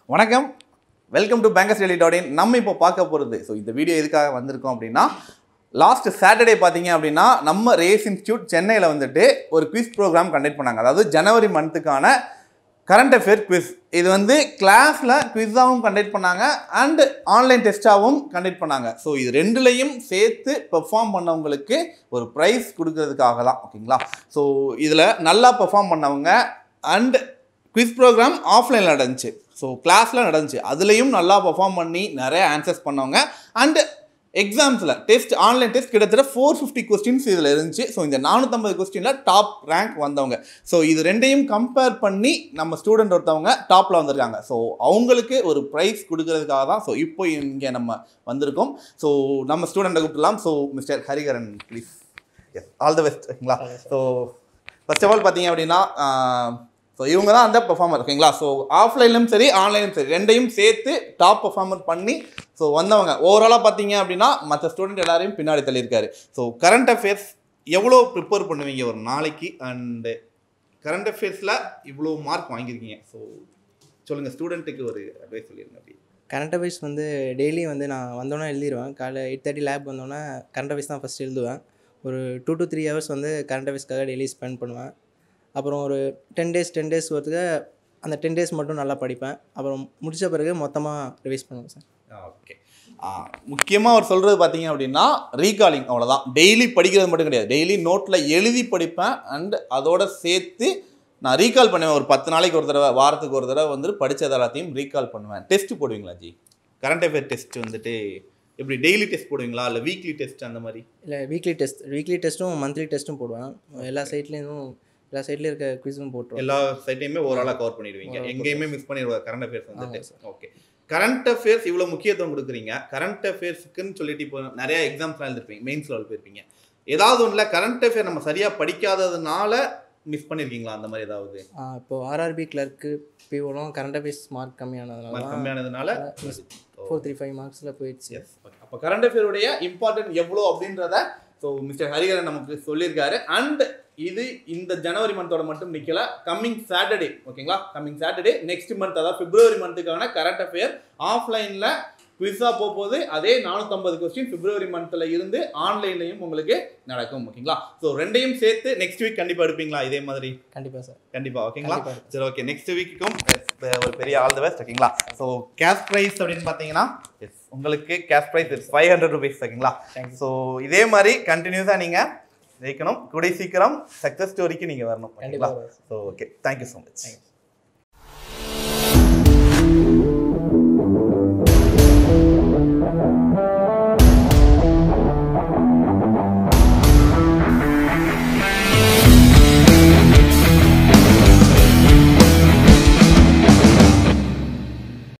வணக்கம் welcome to bankers daily dot in நம்ம இப்போ பார்க்க போகிறது ஸோ இந்த வீடியோ எதுக்காக வந்திருக்கோம் அப்படின்னா லாஸ்ட் சாட்டர்டே பார்த்தீங்க அப்படின்னா நம்ம ரேஸ் இன்ஸ்டியூட் சென்னையில் வந்துட்டு ஒரு குவிஸ் ப்ரோக்ராம் கண்டக்ட் பண்ணாங்க அதாவது ஜனவரி மந்த்துக்கான கரண்ட் அஃபேர் குவிஸ் இது வந்து கிளாஸில் குவிஸாகவும் கண்டக்ட் பண்ணாங்க அண்ட் ஆன்லைன் டெஸ்ட்டாகவும் கண்டக்ட் பண்ணாங்க ஸோ இது ரெண்டுலையும் சேர்த்து பெர்ஃபார்ம் பண்ணவங்களுக்கு ஒரு ப்ரைஸ் கொடுக்கறதுக்காக தான் ஓகேங்களா ஸோ இதில் நல்லா பெர்ஃபார்ம் பண்ணவங்க அண்ட் குவிஸ் ப்ரோக்ராம் ஆஃப்லைனில் நடந்துச்சு ஸோ கிளாஸில் நடந்துச்சு அதுலேயும் நல்லா பெர்ஃபார்ம் பண்ணி நிறைய ஆன்சர்ஸ் பண்ணவங்க அண்ட் எக்ஸாம்ஸில் டெஸ்ட் ஆன்லைன் டெஸ்ட் கிட்டத்தட்ட ஃபோர் ஃபிஃப்டி கொஸ்டின்ஸ் இதில் இருந்துச்சு ஸோ இந்த நானூற்றம்பது கொஸ்டினில் டாப் ரேங்க் வந்தவங்க ஸோ இது ரெண்டையும் கம்பேர் பண்ணி நம்ம ஸ்டூடெண்ட் ஒருத்தவங்க டாப்பில் வந்திருக்காங்க ஸோ அவங்களுக்கு ஒரு ப்ரைஸ் கொடுக்கறதுக்காக தான் ஸோ இப்போ இங்கே நம்ம வந்திருக்கோம் ஸோ நம்ம ஸ்டூடெண்ட்டை கூப்பிடலாம் so mister Hariharan please yes all the best ஓகேங்களா ஸோ ஃபர்ஸ்ட் ஆஃப் ஆல் பார்த்தீங்க அப்படின்னா ஸோ இவங்க தான் அந்த பெர்ஃபார்மர் ஓகேங்களா ஸோ ஆஃப்லைன்லையும் சரி ஆன்லைனும் சரி ரெண்டையும் சேர்த்து டாப் பெர்ஃபார்மர் பண்ணி ஸோ வந்தவங்க ஓவராலாக பார்த்தீங்க அப்படின்னா மற்ற ஸ்டூடெண்ட் எல்லாரையும் பின்னாடி தள்ளியிருக்காரு ஸோ கரண்ட் அஃபேர்ஸ் எவ்வளோ ப்ரிப்பேர் பண்ணுவீங்க ஒரு நாளைக்கு அண்டு கரண்ட் அஃபேர்ஸில் இவ்வளோ மார்க் வாங்கியிருக்கீங்க ஸோ சொல்லுங்கள் ஸ்டூடெண்ட்டுக்கு ஒரு அட்வைஸ் சொல்லிடுங்க அப்படி கரண்ட் அஃபேர்ஸ் வந்து டெய்லி வந்து நான் வந்தோன்னே எழுதிடுவேன் காலைல எயிட் தேர்ட்டி லேப் வந்தோன்னே கரண்ட் அஃபேர்ஸ் தான் ஃபஸ்ட் எழுதுவேன் ஒரு டூ டு த்ரீ ஹவர்ஸ் வந்து கரண்ட் அஃபேர்ஸ்க்காக டெய்லி ஸ்பெண்ட் பண்ணுவேன் அப்புறம் ஒரு டென் டேஸ் டென் டேஸ் ஒருத்துக்கு அந்த டென் டேஸ் மட்டும் நல்லா படிப்பேன் அப்புறம் முடித்த பிறகு மொத்தமாக ரிவைஸ் பண்ணுவேன் சார் ஓகே முக்கியமாக அவர் சொல்கிறது பார்த்தீங்க அப்படின்னா ரீகாலிங் அவ்வளோதான் டெய்லி படிக்கிறது மட்டும் கிடையாது டெய்லி நோட்டில் எழுதி படிப்பேன் அண்ட் அதோட சேர்த்து நான் ரீகால் பண்ணுவேன் ஒரு பத்து நாளைக்கு ஒரு தடவை வாரத்துக்கு ஒரு தடவை வந்து படித்தது எல்லாத்தையும் ரீகால் பண்ணுவேன் டெஸ்ட் போடுவீங்களா ஜி கரண்ட் அஃபேர் டெஸ்ட் வந்துட்டு எப்படி டெய்லி டெஸ்ட் போடுவீங்களா இல்லை வீக்லி டெஸ்ட் அந்த மாதிரி இல்லை வீக்லி டெஸ்ட் வீக்லி டெஸ்ட்டும் மந்த்லி டெஸ்ட்டும் போடுவேன் எல்லா சைட்லேயும் எல்லா சைட்லேயும் இருக்க குவிஸும் போட்டுருவேன் எல்லா சைட்டையுமே ஓவராலாக கவர் பண்ணிடுவீங்க Overall எங்கேயுமே மிஸ் பண்ணிடுவாங்க கரண்ட் அஃபேர்ஸ் ஆமாம் வந்துட்டு ஓகே கரண்ட் அஃபேர்ஸ் இவ்வளோ முக்கியத்துவம் கொடுக்குறீங்க கரண்ட் அஃபேர்ஸுக்குன்னு சொல்லிட்டு இப்போ நிறைய எக்ஸாம்ஸ்லாம் எழுதிருப்பீங்க மெயின்ஸ் லெவல் போயிருப்பீங்க ஏதாவது ஒன்றில் கரண்ட் அஃபேர் நம்ம சரியாக படிக்காததுனால மிஸ் பண்ணியிருக்கீங்களா அந்த மாதிரி ஏதாவது இப்போது ஆர்ஆர்பி கிளர்க்கு பிஓலாம் கரண்ட் அஃபேர்ஸ் மார்க் கம்மியானதுனால மார்க் கம்மியானதுனால ஃபோர் த்ரீ ஃபைவ் மார்க்ஸில் போயிடுச்சு எஸ் அப்போ கரண்ட் அஃபேருடைய இம்பார்ட்டன்ட் எவ்வளோ அப்படின்றத ஸோ மிஸ்டர் ஹரிகரன் நமக்கு சொல்லியிருக்காரு அண்ட் இது இந்த ஜனவரி மந்தோட மட்டும் நிற்கல கம்மிங் சாட்டர்டே ஓகேங்களா கம்மிங் சாட்டர்டே நெக்ஸ்ட் மந்த் அதாவது பிப்ரவரி மந்த்துக்கான கரண்ட் அஃபேர் ஆஃப்லைனில் குவிஸாக போக போகுது அதே நானூற்றம்பது கொஸ்டின் பிப்ரவரி மந்த்தில் இருந்து ஆன்லைன்லையும் உங்களுக்கு நடக்கும் ஓகேங்களா ஸோ ரெண்டையும் சேர்த்து நெக்ஸ்ட் வீக் கண்டிப்பாக எடுப்பீங்களா இதே மாதிரி கண்டிப்பாக சார் கண்டிப்பாக ஓகேங்களா கண்டிப்பா. சரி ஓகே நெக்ஸ்ட் வீக்குக்கும் ஒரு பெரிய ஆல் தி பெஸ்ட் ஓகேங்களா ஸோ கேஷ் ப்ரைஸ் அப்படின்னு பார்த்தீங்கன்னா எஸ் உங்களுக்கு cash prize it's five hundred rupees ஓகேங்களா Thank you. ஸோ இதே மாதிரி கண்டினியூஸாக நீங்கள் ஜெயிக்கணும் கூடிய சீக்கிரம் சக்ஸஸ் ஸ்டோரிக்கு நீங்கள் வரணும் ஓகேங்களா கண்டிப்பாக so okay thank you so much Thank you.